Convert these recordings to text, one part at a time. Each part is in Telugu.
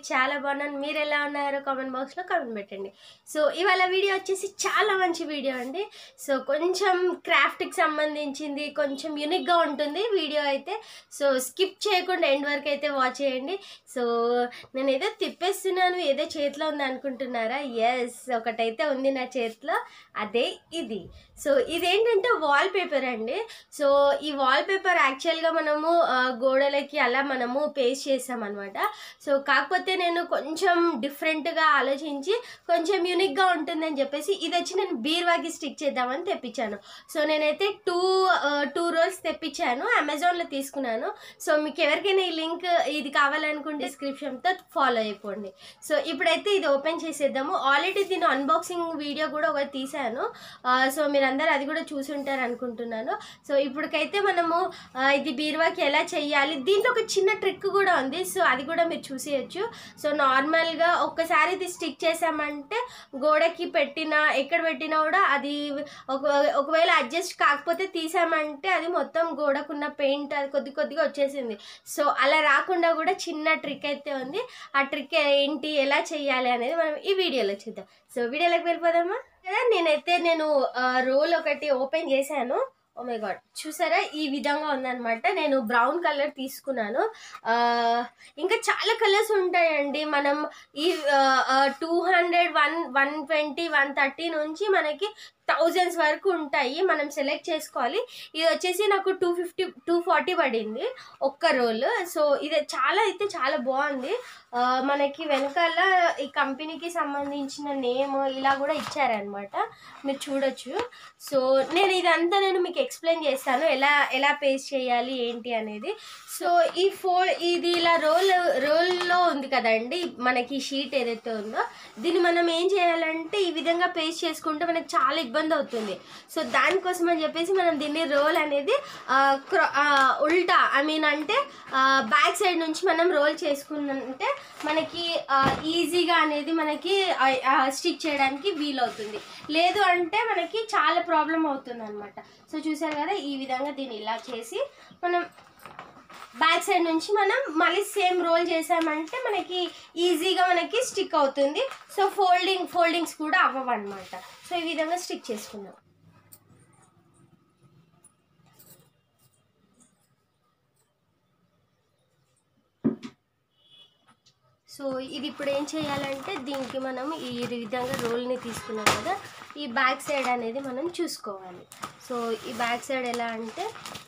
చాలా బాగున్నాను మీరు ఎలా ఉన్నారో కామెంట్ బాక్స్లో కామెంట్ పెట్టండి సో ఇవాళ వీడియో వచ్చేసి చాలా మంచి వీడియో అండి సో కొంచెం క్రాఫ్ట్కి సంబంధించింది కొంచెం యూనిక్గా ఉంటుంది వీడియో అయితే సో స్కిప్ చేయకుండా ఎండ్ వరకు అయితే వాచ్ చేయండి సో నేను ఏదో తిప్పేస్తున్నాను ఏదో చేతిలో ఉంది అనుకుంటున్నారా ఎస్ ఒకటైతే ఉంది నా చేతిలో అదే ఇది సో ఇదేంటంటే వాల్ పేపర్ అండి సో ఈ వాల్ పేపర్ యాక్చువల్గా మనము ఆ, గోడలకి అలా మనము పేస్ట్ చేసామన్నమాట సో కాకపోతే నేను కొంచెం డిఫరెంట్గా ఆలోచించి కొంచెం యూనిక్గా ఉంటుందని చెప్పేసి ఇది వచ్చి నేను బీర్వాకి స్టిక్ చేద్దామని తెప్పించాను సో నేనైతే టూ టూ రోల్స్ తెప్పించాను అమెజాన్లో తీసుకున్నాను సో మీకు ఎవరికైనా ఈ లింక్ ఇది కావాలనుకుంటే డిస్క్రిప్షన్తో ఫాలో అయిపోండి సో ఇప్పుడైతే ఇది ఓపెన్ చేసేద్దాము ఆల్రెడీ దీని అన్బాక్సింగ్ వీడియో కూడా ఒకటి తీశాను ఆ, సో మీరందరూ అది కూడా చూసుంటారు అనుకుంటున్నాను సో ఇప్పటికైతే మనము ఆ, ఇది బీరువాకి ఎలా చెయ్యాలి దీంట్లో ఒక చిన్న ట్రిక్ కూడా ఉంది సో అది కూడా మీరు చూసేయచ్చు సో నార్మల్గా ఒక్కసారి ఇది స్టిక్ చేసామంటే గోడకి పెట్టినా ఎక్కడ పెట్టినా కూడా అది ఒక ఒకవేళ అడ్జస్ట్ కాకపోతే తీసామంటే అది మొత్తం గోడకున్న పెయింట్ అది కొద్ది కొద్దిగా వచ్చేసింది సో అలా రాకుండా కూడా చిన్న ట్రిక్ అయితే ఉంది ఆ ట్రిక్ ఏంటి ఎలా చేయాలి అనేది మనం ఈ వీడియోలో చూద్దాం సో వీడియోలోకి వెళ్ళిపోదామా కదా నేనైతే నేను రోల్ ఒకటి ఓపెన్ చేశాను ఓ మై గాడ్ చూసారా ఈ విధంగా ఉందన్నమాట నేను బ్రౌన్ కలర్ తీసుకున్నాను ఆ, ఇంకా చాలా కలర్స్ ఉంటాయండి మనం ఈ two hundred one one twenty one thirty నుంచి మనకి థౌజండ్స్ వరకు ఉంటాయి మనం సెలెక్ట్ చేసుకోవాలి ఇది వచ్చేసి నాకు టూ ఫిఫ్టీ టూ ఫార్టీ పడింది ఒక్క రోల్ సో ఇది చాలా అయితే చాలా బాగుంది ఆ, మనకి వెనకాల ఈ కంపెనీకి సంబంధించిన నేమ్ ఇలా కూడా ఇచ్చారనమాట మీరు చూడొచ్చు సో నేను ఇదంతా నేను మీకు ఎక్స్ప్లెయిన్ చేస్తాను ఎలా ఎలా పేస్ట్ చేయాలి ఏంటి అనేది సో ఈ ఫో ఇది ఇలా రోల్ రోల్లో ఉంది కదండి మనకి షీట్ ఏదైతే ఉందో దీన్ని మనం ఏం చేయాలంటే ఈ విధంగా పేస్ట్ చేసుకుంటే మనకి చాలా ఇబ్బంది అవుతుంది సో దానికోసం అని చెప్పేసి మనం దీన్ని రోల్ అనేది ఆ, క్ర- ఆ, ఉల్టా ఐ మీన్ అంటే బ్యాక్ సైడ్ నుంచి మనం రోల్ చేసుకున్నంటే మనకి ఆ, ఈజీగా అనేది మనకి స్టిక్ చేయడానికి వీలవుతుంది లేదు అంటే మనకి చాలా ప్రాబ్లం అవుతుంది అనమాట సో చూసారు కదా ఈ విధంగా దీన్ని ఇలా చేసి మనం బ్యాక్ సైడ్ నుంచి మనం మళ్ళీ సేమ్ రోల్ చేసామంటే మనకి ఈజీగా మనకి స్టిక్ అవుతుంది సో ఫోల్డింగ్ ఫోల్డింగ్స్ కూడా అవ్వవు అనమాట సో ఈ విధంగా స్టిక్ చేసుకుందాం సో ఇది ఇప్పుడు ఏం చేయాలంటే దీనికి మనం ఈ విధంగా రోల్ని తీసుకున్నాం కదా ఈ బ్యాక్ సైడ్ అనేది మనం చూసుకోవాలి సో ఈ బ్యాక్ సైడ్ ఎలా అంటే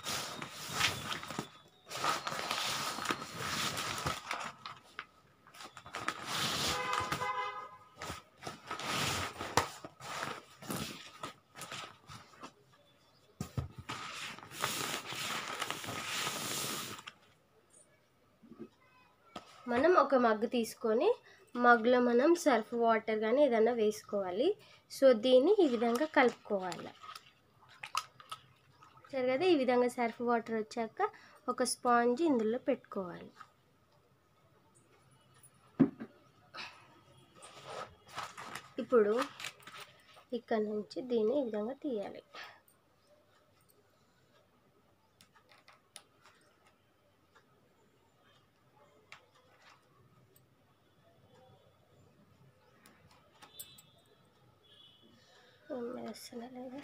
మనం ఒక మగ్గు తీసుకొని మగ్గులో మనం సర్ఫ్ వాటర్ కానీ ఏదైనా వేసుకోవాలి సో దీన్ని ఈ విధంగా కలుపుకోవాలి సరే కదా ఈ విధంగా సర్ఫ్ వాటర్ వచ్చాక ఒక స్పాంజ్ ఇందులో పెట్టుకోవాలి ఇప్పుడు ఇక్కడ నుంచి దీన్ని ఈ విధంగా తీయాలి ఏం చేస్తున్నా లేదా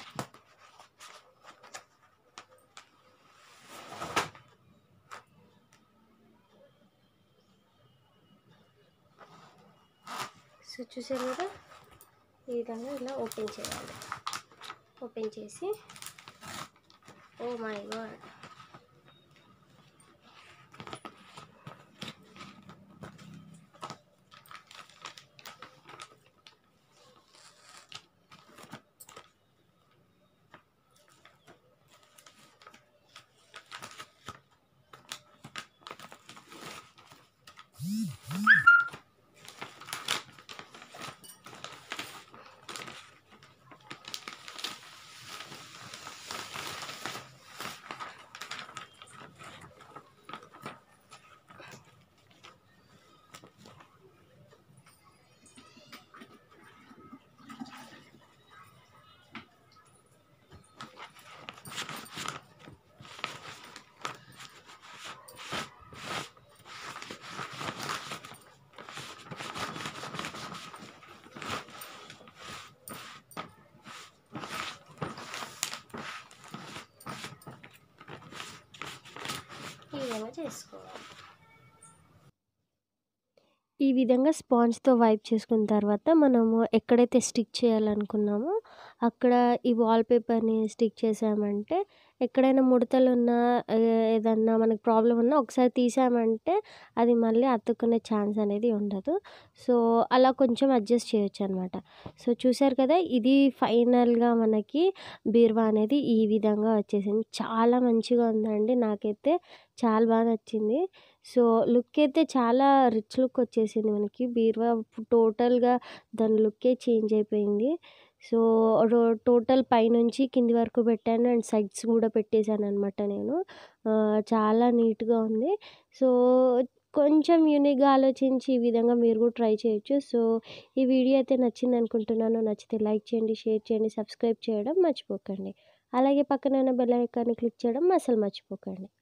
సో చూసారు కదా ఈ విధంగా ఇలా ఓపెన్ చేయాలి ఓపెన్ చేసి ఓ మై గాడ్ చేసుకోవాలి ఈ విధంగా స్పాంజ్తో వైప్ చేసుకున్న తర్వాత మనము ఎక్కడైతే స్టిక్ చేయాలనుకున్నామో అక్కడ ఈ వాల్పేపర్ని స్టిక్ చేసామంటే ఎక్కడైనా ముడతలు ఉన్నా ఏ- ఏదన్నా మనకు ప్రాబ్లం ఉన్నా ఒకసారి తీసామంటే అది మళ్ళీ అతుక్కునే ఛాన్స్ అనేది ఉండదు సో అలా కొంచెం అడ్జస్ట్ చేయొచ్చు అనమాట సో చూసారు కదా ఇది ఫైనల్గా మనకి బీరువా అనేది ఈ విధంగా వచ్చేసింది చాలా మంచిగా ఉందండి నాకైతే చాలా బాగా నచ్చింది సో లుక్ అయితే చాలా రిచ్ లుక్ వచ్చేసింది మనకి బీరువా టోటల్గా దాని లుక్కే చేంజ్ అయిపోయింది సో రో- టోటల్ పైనుంచి కింది వరకు పెట్టాను అండ్ సైడ్స్ కూడా పెట్టేశాను అనమాట నేను ఆ, చాలా నీట్గా ఉంది సో కొంచెం యూనిక్గా ఆలోచించి ఈ విధంగా మీరు కూడా ట్రై చేయొచ్చు సో ఈ వీడియో అయితే నచ్చింది అనుకుంటున్నాను నచ్చితే లైక్ చేయండి షేర్ చేయండి సబ్స్క్రైబ్ చేయడం మర్చిపోకండి అలాగే పక్కన ఉన్న బెల్ ఐకాన్ని క్లిక్ చేయడం అసలు మర్చిపోకండి